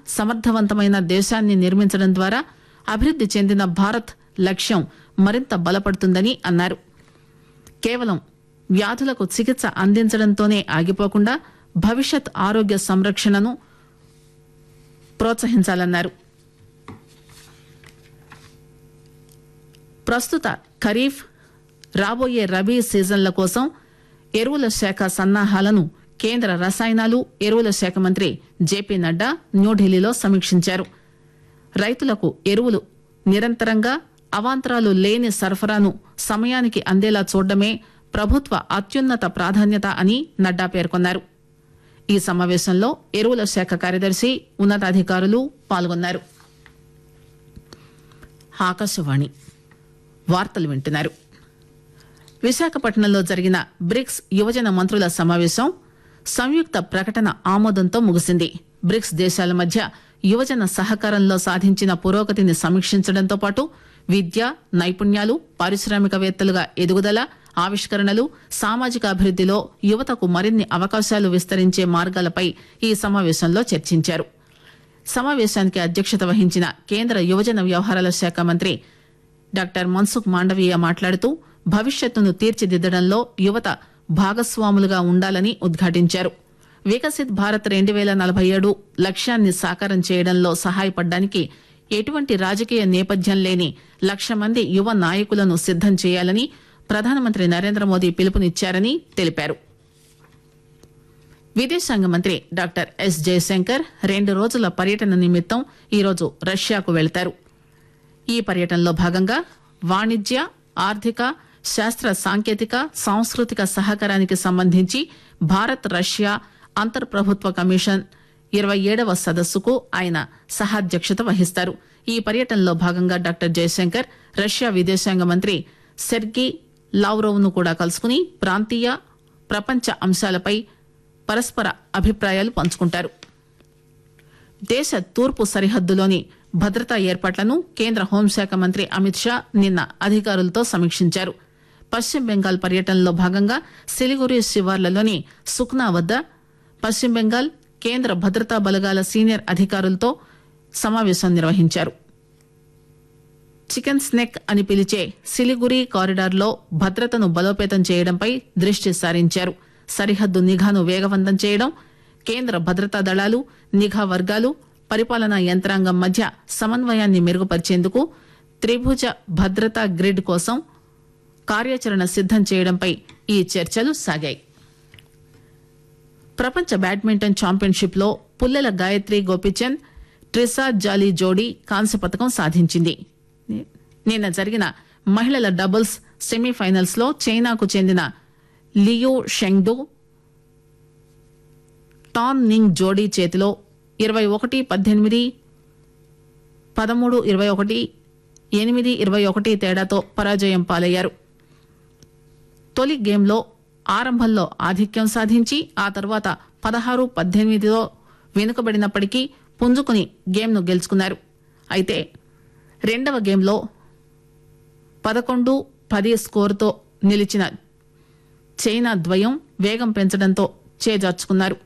సమర్థవంతమైన దేశాన్ని నిర్మించడం ద్వారా అభివృద్ది చెందిన భారత్ లక్ష్యం మరింత బలపడుతుందని అన్నారు కేవలం వ్యాధులకు చికిత్స అందించడంతోనే ఆగిపోకుండా భవిష్యత్ ఆరోగ్య సంరక్షణను ప్రోత్సహించాలన్నారు ప్రస్తుత ఖరీఫ్ రాబోయే రబీ సీజన్ల కోసం ఎరువుల శాఖ సన్నాహాలను కేంద్ర రసాయనాలు ఎరువుల శాఖ మంత్రి జేపీ నడ్డా న్యూఢిల్లీలో సమీక్షించారు రైతులకు ఎరువులు నిరంతరంగా అవాంతరాలు లేని సరఫరాను సమయానికి అందేలా చూడడమే ప్రభుత్వ అత్యున్నత ప్రాధాన్యత అని నడ్డా పేర్కొన్నారు ఈ సమావేశంలో ఎరువుల శాఖ కార్యదర్శి ఉన్నతాధికారులు పాల్గొన్నారు ఆకాశవాణి వార్తలు వింటున్నారు విశాఖపట్నంలో జరిగిన బ్రిక్స్ యువజన మంత్రుల సమావేశం సంయుక్త ప్రకటన ఆమోదంతో ముగిసింది బ్రిక్స్ దేశాల మధ్య యువజన సహకారంలో సాధించిన పురోగతిని సమీక్షించడంతో పాటు విద్య నైపుణ్యాలు పారిశ్రామికవేత్తలుగా ఎదుగుదల ఆవిష్కరణలు సామాజిక అభివృద్దిలో యువతకు మరిన్ని అవకాశాలు విస్తరించే మార్గాలపై ఈ సమావేశంలో చర్చించారు సమావేశానికి అధ్యక్షత వహించిన కేంద్ర యువజన వ్యవహారాల శాఖ మంత్రి డాక్టర్ మన్సుఖ్ మాండవీయ మాట్లాడుతూ భవిష్యత్తును తీర్చిదిద్దడంలో యువత భాగస్వాములుగా ఉండాలని ఉద్ఘాటించారు వికసిత్ భారత్ రెండు వేల నలభై ఏడు లక్ష్యాన్ని సాకారం చేయడంలో సహాయపడడానికి ఎటువంటి రాజకీయ నేపథ్యం లేని లక్ష మంది యువ నాయకులను సిద్దం చేయాలని ప్రధానమంత్రి నరేంద్ర మోదీ పిలుపునిచ్చారని తెలిపారు విదేశాంగ మంత్రి డాక్టర్ ఎస్ జయశంకర్ రెండు రోజుల పర్యటన నిమిత్తం ఈరోజు రష్యాకు వెళతారు ఈ పర్యటనలో భాగంగా వాణిజ్య ఆర్థిక శాస్త్ర సాంకేతిక సాంస్కృతిక సహకారానికి సంబంధించి భారత్ రష్యా అంతర్ ప్రభుత్వ కమిషన్ ఇరవై ఏడవ సదస్సుకు ఆయన సహాధ్యక్షత వహిస్తారు ఈ పర్యటనలో భాగంగా డాక్టర్ జయశంకర్ రష్యా విదేశాంగ మంత్రి సెర్గీ లావ్రోవ్ ను కూడా కలుసుకుని ప్రాంతీయ ప్రపంచ అంశాలపై పరస్పర అభిప్రాయాలు పంచుకుంటారు దేశ తూర్పు సరిహద్దులోని భద్రతా ఏర్పాట్లను కేంద్ర హోంశాఖ మంత్రి అమిత్ షా నిన్న అధికారులతో సమీక్షించారు పశ్చిమ బెంగాల్ పర్యటనలో భాగంగా సిలిగురి శివార్లలోని సుఖ్నా వద్ద పశ్చిమ బెంగాల్ కేంద్ర భద్రతా బలగాల సీనియర్ అధికారులతో సమావేశం నిర్వహించారు చికెన్ స్నెక్ అని పిలిచే సిలిగురి కారిడార్లో భద్రతను బలోపేతం చేయడంపై దృష్టి సారించారు సరిహద్దు నిఘాను వేగవంతం చేయడం కేంద్ర భద్రతా దళాలు నిఘా వర్గాలు పరిపాలనా యంత్రాంగం మధ్య సమన్వయాన్ని మెరుగుపరిచేందుకు త్రిభుజ భద్రతా గ్రిడ్ కోసం కార్యాచరణ సిద్దం చేయడంపై ఈ చర్చలు సాగాయి ప్రపంచ బ్యాడ్మింటన్ ఛాంపియన్షిప్ లో పుల్లెల గాయత్రి గోపిచంద్ ట్రిసా జాలీ జోడీ కాంస్య పథకం సాధించింది నిన్న జరిగిన మహిళల డబుల్స్ సెమీఫైనల్స్ లో చైనాకు చెందిన లియూ షెంగ్డు టాన్ నింగ్ జోడీ చేతిలో ఇరవై ఒకటి పద్దెనిమిది పదమూడు ఇరవై ఒకటి ఎనిమిది ఇరవై ఒకటి తేడాతో పరాజయం పాలయ్యారు తొలి గేమ్లో ఆరంభంలో ఆధిక్యం సాధించి ఆ తర్వాత పదహారు పద్దెనిమిదిలో వెనుకబడినప్పటికీ పుంజుకుని గేమ్ను గెలుచుకున్నారు అయితే రెండవ గేమ్లో పదకొండు పది స్కోరుతో నిలిచిన చైనా ద్వయం వేగం పెంచడంతో చేజార్చుకున్నారు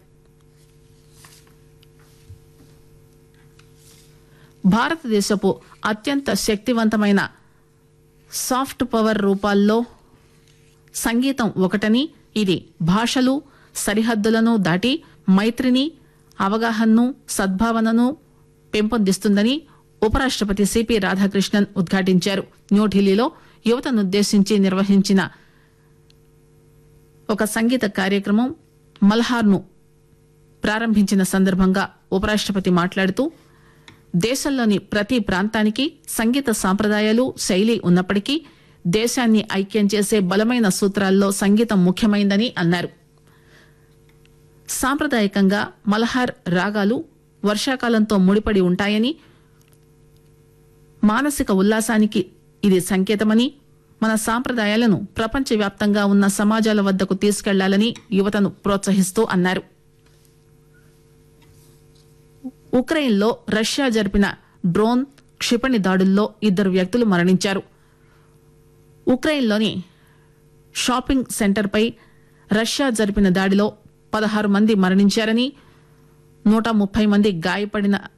భారతదేశపు అత్యంత శక్తివంతమైన సాఫ్ట్ పవర్ రూపాల్లో సంగీతం ఒకటని ఇది భాషలు సరిహద్దులను దాటి మైత్రిని అవగాహనను సద్భావనను పెంపొందిస్తుందని ఉపరాష్టపతి సిపి రాధాకృష్ణన్ ఉద్ఘాటించారు న్యూఢిల్లీలో యువతనుద్దేశించి నిర్వహించిన ఒక సంగీత కార్యక్రమం మల్హార్ను ప్రారంభించిన సందర్భంగా ఉపరాష్టపతి మాట్లాడుతూ దేశంలోని ప్రతి ప్రాంతానికి సంగీత సాంప్రదాయాలు శైలి ఉన్నప్పటికీ దేశాన్ని ఐక్యం చేసే బలమైన సూత్రాల్లో సంగీతం ముఖ్యమైందని అన్నారు సాంప్రదాయకంగా మల్హార్ రాగాలు వర్షాకాలంతో ముడిపడి ఉంటాయని మానసిక ఉల్లాసానికి ఇది సంకేతమని మన సాంప్రదాయాలను ప్రపంచవ్యాప్తంగా ఉన్న సమాజాల వద్దకు తీసుకెళ్లాలని యువతను ప్రోత్సహిస్తూ అన్నారు ఉక్రెయిన్లో రష్యా జరిపిన డ్రోన్ క్షిపణి దాడుల్లో ఇద్దరు వ్యక్తులు మరణించారు ఉక్రెయిన్లోని షాపింగ్ సెంటర్పై రష్యా జరిపిన దాడిలో పదహారు మంది మరణించారని నూట ముప్పై మంది గాయపడిన